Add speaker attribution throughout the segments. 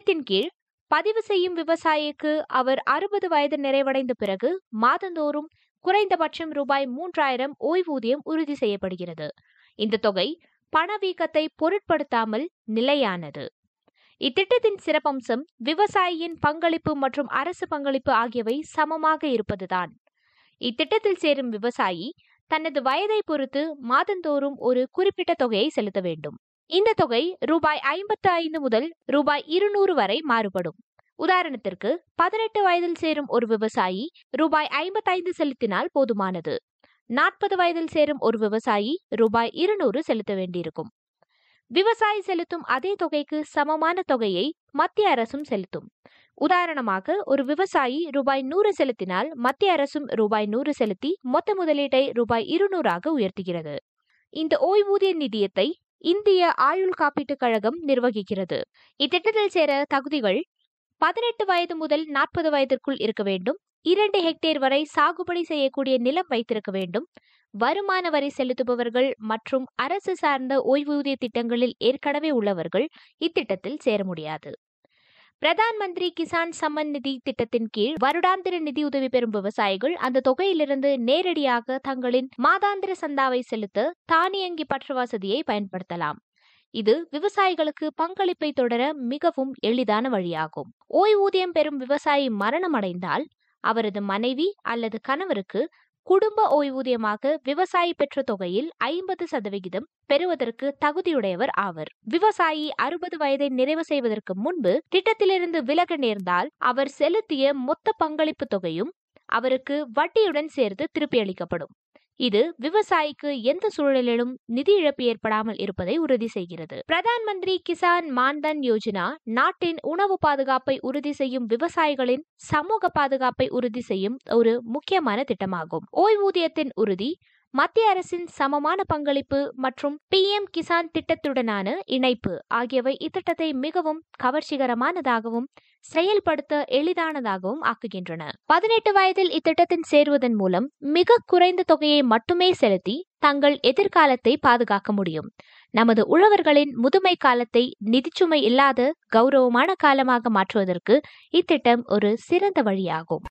Speaker 1: திட்டத்தின் கீழ் பதிவு செய்யும் விவசாயிக்கு அவர் அறுபது வயது நிறைவடைந்த பிறகு மாதந்தோறும் குறைந்தபட்சம் ரூபாய் மூன்றாயிரம் ஓய்வூதியம் உறுதி செய்யப்படுகிறது இந்த தொகை பணவீக்கத்தை பொருட்படுத்தாமல் நிலையானது இத்திட்டத்தின் சிறப்பம்சம் விவசாயியின் பங்களிப்பு மற்றும் அரசு பங்களிப்பு ஆகியவை சமமாக இருப்பதுதான் இத்திட்டத்தில் சேரும் விவசாயி தனது வயதை பொறுத்து மாதந்தோறும் ஒரு குறிப்பிட்ட தொகையை செலுத்த வேண்டும் இந்த தொகை ரூபாய் ஐம்பத்து ஐந்து முதல் ரூபாய் இருநூறு வரை மாறுபடும் உதாரணத்திற்கு பதினெட்டு வயதில் சேரும் ஒரு விவசாயி ரூபாய் ஐம்பத்தைந்து செலுத்தினால் போதுமானது நாற்பது வயதில் சேரும் ஒரு விவசாயி ரூபாய் இருநூறு செலுத்த வேண்டியிருக்கும் விவசாயி செலுத்தும் அதே தொகைக்கு சமமான தொகையை மத்திய அரசும் செலுத்தும் உதாரணமாக ஒரு விவசாயி ரூபாய் நூறு செலுத்தினால் மத்திய அரசும் ரூபாய் நூறு செலுத்தி மொத்த முதலீட்டை ரூபாய் இருநூறாக உயர்த்துகிறது இந்த ஓய்வூதிய நிதியத்தை இந்திய ஆயுள் காப்பீட்டுக் கழகம் நிர்வகிக்கிறது இத்திட்டத்தில் சேர தகுதிகள் பதினெட்டு வயது முதல் நாற்பது வயதிற்குள் இருக்க வேண்டும் இரண்டு ஹெக்டேர் வரை சாகுபடி செய்யக்கூடிய நிலம் வைத்திருக்க வேண்டும் வருமான வரி செலுத்துபவர்கள் மற்றும் அரசு சார்ந்த ஓய்வூதிய திட்டங்களில் ஏற்கனவே உள்ளவர்கள் இத்திட்டத்தில் சேர முடியாது பிரதான் மந்திரி கிசான் சம்மன் நிதி திட்டத்தின் கீழ் வருடாந்திர நிதியுதவி பெறும் விவசாயிகள் அந்த தொகையிலிருந்து நேரடியாக தங்களின் மாதாந்திர சந்தாவை செலுத்த தானியங்கி பற்று வசதியை பயன்படுத்தலாம் இது விவசாயிகளுக்கு பங்களிப்பை தொடர மிகவும் எளிதான வழியாகும் ஓய்வூதியம் பெறும் விவசாயி மரணமடைந்தால் அவரது மனைவி அல்லது கணவருக்கு குடும்ப ஓய்வூதியமாக விவசாயி பெற்ற தொகையில் ஐம்பது சதவிகிதம் பெறுவதற்கு தகுதியுடையவர் ஆவர் விவசாயி அறுபது வயதை நிறைவு செய்வதற்கு முன்பு திட்டத்திலிருந்து விலக நேர்ந்தால் அவர் செலுத்திய மொத்த பங்களிப்பு தொகையும் அவருக்கு வட்டியுடன் சேர்த்து திருப்பி அளிக்கப்படும் இது விவசாயிக்கு எந்த சூழலிலும் நிதி இழப்பு ஏற்படாமல் இருப்பதை உறுதி செய்கிறது பிரதான் மந்திரி கிசான் மான்தன் யோஜனா நாட்டின் உணவு பாதுகாப்பை உறுதி செய்யும் விவசாயிகளின் சமூக பாதுகாப்பை உறுதி செய்யும் ஒரு முக்கியமான திட்டமாகும் ஓய்வூதியத்தின் உறுதி மத்திய அரசின் சமமான பங்களிப்பு மற்றும் பி எம் கிசான் திட்டத்துடனான இணைப்பு ஆகியவை இத்திட்டத்தை மிகவும் கவர்ச்சிகரமானதாகவும் செயல்படுத்த எளிதானதாகவும் ஆக்குகின்றன பதினெட்டு வயதில் இத்திட்டத்தின் சேருவதன் மூலம் மிக குறைந்த தொகையை மட்டுமே செலுத்தி தங்கள் எதிர்காலத்தை பாதுகாக்க முடியும் நமது உழவர்களின் முதுமை காலத்தை நிதிச்சுமை இல்லாத கௌரவமான காலமாக மாற்றுவதற்கு இத்திட்டம் ஒரு சிறந்த வழியாகும்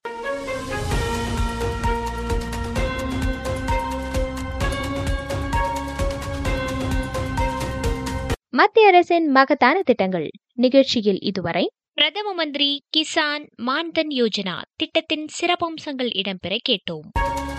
Speaker 1: மத்திய அரசின் மகத்தான திட்டங்கள் நிகழ்ச்சியில் இதுவரை பிரதம மந்திரி கிசான் மான்தன் யோஜனா திட்டத்தின் சிறப்பம்சங்கள் இடம்பெற கேட்டோம்